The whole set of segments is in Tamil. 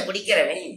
பிடிக்கிறவன்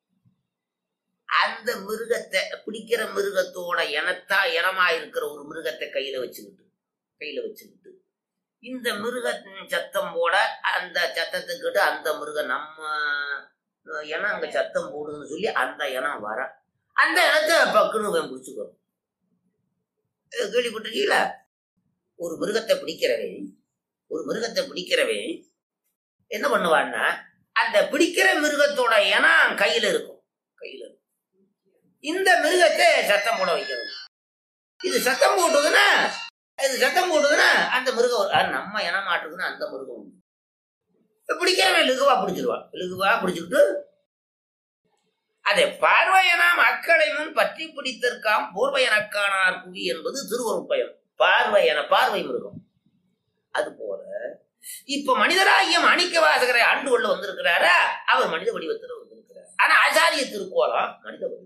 அந்த மிருகத்தை பிடிக்கிற மிருகத்தோட இனத்தா இனமா இருக்கிற ஒரு மிருகத்தை கையில வச்சுக்கிட்டு கையில வச்சுக்கிட்டு இந்த மிருகத்தின் சத்தம் போட அந்த சத்தத்துக்கிட்ட அந்த மிருகம் நம்ம இனம் அங்க சத்தம் போடுதுன்னு சொல்லி அந்த இனம் வர அந்த இனத்தை பக்குன்னு இவன் பிடிச்சுக்கோ கேள்விப்பட்டிருக்கீங்களா ஒரு மிருகத்தை பிடிக்கிறவன் ஒரு மிருகத்தை பிடிக்கிறவன் என்ன பண்ணுவான்னா அந்த பிடிக்கிற மிருகத்தோட இனம் கையில இருக்கும் கையில இருக்கும் இந்த மிருகத்தை சத்தம் போட வைக்கிறது இது சத்தம் போட்டதுன்னா இது சத்தம் போட்டதுன்னா அந்த மிருகம் வரும். அது நம்ம இனம் மாட்டுதுன்னா அந்த மிருகம் வரும். இப்ப பிடிக்கிறவன் இழுகுவா பிடிச்சிருவான் இழுகுவா பிடிச்சிக்கிட்டு அதை பார்வையனா மக்களை முன் பற்றி பிடித்திருக்காம் போர்வையனக்கானார் புவி என்பது திருவருட்பயம் பார்வையன பார்வை மிருகம் அது போல இப்ப மனிதராகிய மாணிக்க வாசகரை ஆண்டு கொள்ள வந்திருக்கிறாரா அவர் மனித வடிவத்தில் வந்திருக்கிறார் ஆனா ஆச்சாரிய திருக்கோலம் மனித வடிவம்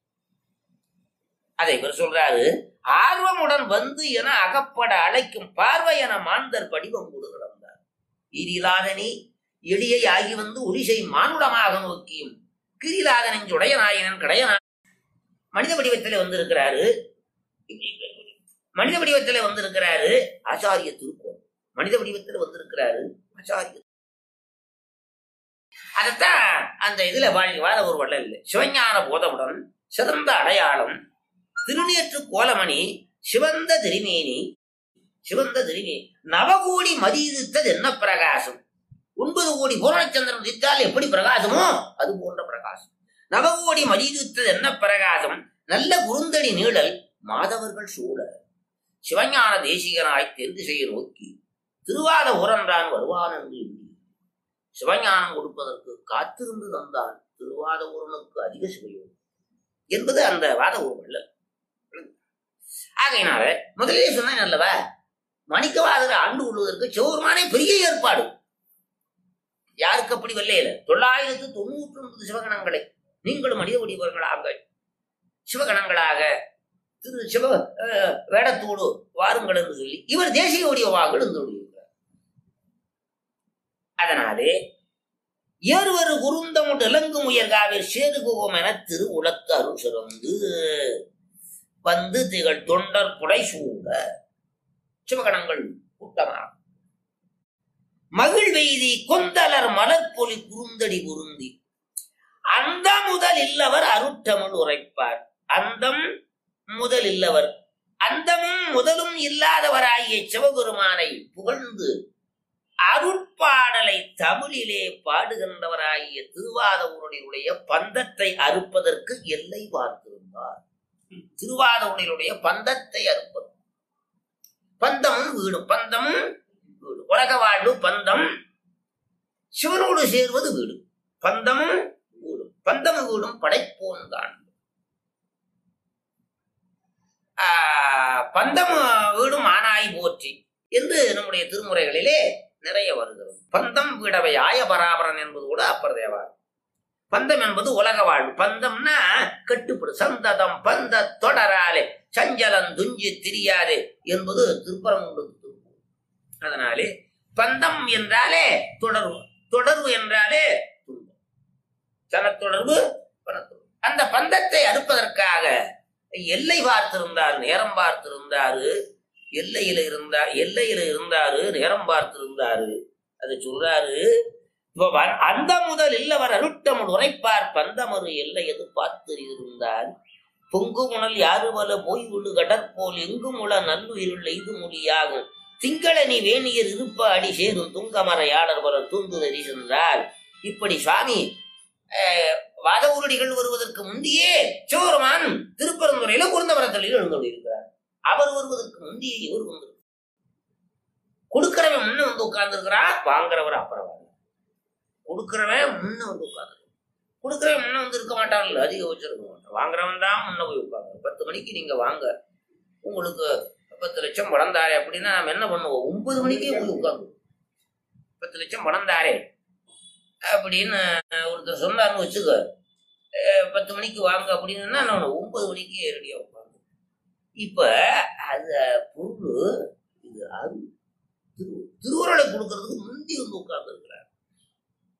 அதை இவர் சொல்றாரு ஆர்வமுடன் வந்து என அகப்பட அழைக்கும் பார்வையன மாந்தர் படிவம் கொடு கிடந்தார் ஈரிலாதனி எளியை ஆகி வந்து ஒளிசை மானுடமாக நோக்கியும் கிரிலாத நெஞ்சுடைய நாயனன் கடையனா மனித வடிவத்திலே வந்திருக்கிறாரு மனித வடிவத்திலே வந்திருக்கிறாரு ஆச்சாரிய திருக்கோலம் மனித வடிவத்தில் வந்திருக்கிறாரு ஆச்சாரிய அதைத்தான் அந்த இதுல வாழ் வாழ ஒரு வள்ளல் இல்லை சிவஞான போதமுடன் சிறந்த அடையாளம் திருநேற்று கோலமணி சிவந்த திருமேனி சிவந்த திருமேனி நவகோடி மதியுத்தது என்ன பிரகாசம் ஒன்பது கோடி பூரணச்சந்திரன் உதித்தால் எப்படி பிரகாசமோ அது போன்ற பிரகாசம் நவகோடி மதியுத்தது என்ன பிரகாசம் நல்ல குறுந்தடி நீழல் மாதவர்கள் சூழ சிவஞான தேசிகனாய் தெற்கு செய்ய நோக்கி திருவாத உரன்றான் வருவான் என்று எண்ணி சிவஞானம் கொடுப்பதற்கு காத்திருந்து தந்தான் திருவாத ஊரனுக்கு அதிக சிவயோகம் என்பது அந்த வாத ஊர் ஆகையினால முதலிலே சொன்னேன் அல்லவா மணிக்கவாதரை ஆண்டு கொள்வதற்கு சிவபெருமானே பெரிய ஏற்பாடு யாருக்கு அப்படி வெள்ளையில தொள்ளாயிரத்து தொண்ணூற்றி ஒன்பது சிவகணங்களை நீங்களும் மனித வடிவர்களாக சிவகணங்களாக திரு சிவ அஹ், வேடத்தோடு வாருங்கள் என்று சொல்லி இவர் தேசிய வடிவமாக இருந்து அதனாலே ஏறுவரு குருந்தமுட்டு இலங்கும் உயர்காவிர் சேது குகம் என திரு உலத்து அருள் சிறந்து வந்து திகழ் தொண்டர் புடை சூழ சிவகணங்கள் கூட்டமாக மகிழ் வெய்தி கொந்தலர் மலர்பொலி குறுந்தடி குருந்தி அந்த முதல் இல்லவர் அருட்டமிழ் உரைப்பார் அந்தம் முதல் இல்லவர் அந்தமும் முதலும் இல்லாதவராகிய சிவபெருமானை புகழ்ந்து அருட்பாடலை தமிழிலே பாடுகின்றவராகிய திருவாதவருடைய பந்தத்தை அறுப்பதற்கு எல்லை பார்த்திருந்தார் திருவாதவருடைய பந்தத்தை அறுப்பது பந்தமும் வீடும் பந்தமும் வீடு உலக வாழ்வு பந்தம் சிவனோடு சேர்வது வீடு பந்தமும் வீடும் பந்தமும் வீடும் படைப்போன் தான் பந்தம் வீடும் ஆனாய் போற்றி என்று நம்முடைய திருமுறைகளிலே நிறைய வருகிறது பந்தம் வீடவை ஆய பராபரன் என்பது கூட அப்பர் தேவார் பந்தம் என்பது உலக வாழ்வு பந்தம்னா கட்டுப்படு சந்ததம் பந்த தொடராலே சஞ்சலம் துஞ்சி திரியாதே என்பது திருப்பரங்குன்றது திருப்பூர் அதனாலே பந்தம் என்றாலே தொடர்பு தொடர்பு என்றாலே துன்பம் சனத்தொடர்பு பணத்தொடர்பு அந்த பந்தத்தை அறுப்பதற்காக எல்லை பார்த்திருந்தார் நேரம் பார்த்திருந்தாரு எல்லையில இருந்தா எல்லையில இருந்தாரு நேரம் பார்த்திருந்தாரு அதை சொல்றாரு இப்ப வ- அந்த முதல் இல்லவர் அருட்டமுள் உரைப்பார் பந்தமரு எல்லை எது பார்த்து இருந்தார் பொங்கு முனல் யாரு வல போய் விழு கடற்போல் எங்கும் உள நல்லுயிருள் எய்து மொழியாகும் திங்களனி வேணியர் இருப்ப அடி சேரும் துங்கமரையாளர் வர தூந்துதறி சென்றார் இப்படி சுவாமி அஹ், வாத உருடிகள் வருவதற்கு முந்தையே சிவபெருமான் திருப்பரந்துரையில குருந்தவரத்தில் எழுந்துள்ளிருக்கிறார் அவர் வருவதற்கு முந்தையே இவர் வந்து கொடுக்கிறவன் முன்ன வந்து உட்கார்ந்துருக்கிறார் வாங்குறவர் அப்புறம் வாங்க கொடுக்கிறவன் முன்ன வந்து உட்கார்ந்து கொடுக்கிறவன் முன்ன வந்து இருக்க மாட்டான்ல அதிக வச்சிருக்க மாட்டான் வாங்குறவன் தான் முன்ன போய் உட்காந்து பத்து மணிக்கு நீங்க வாங்க உங்களுக்கு பத்து லட்சம் பணம் தாரே அப்படின்னா நம்ம என்ன பண்ணுவோம் ஒன்பது மணிக்கே போய் உட்காந்து பத்து லட்சம் பணம் தாரே அப்படின்னு ஒருத்தர் சொன்னார்னு வச்சுக்க அஹ் பத்து மணிக்கு வாங்க அப்படின்னா நான் ஒன்பது மணிக்கு ரெடியா உட்காந்து இப்ப அது பொருள் இது அருள் திரு திருவுருளை கொடுக்கறதுக்கு முந்தி வந்து உட்கார்ந்து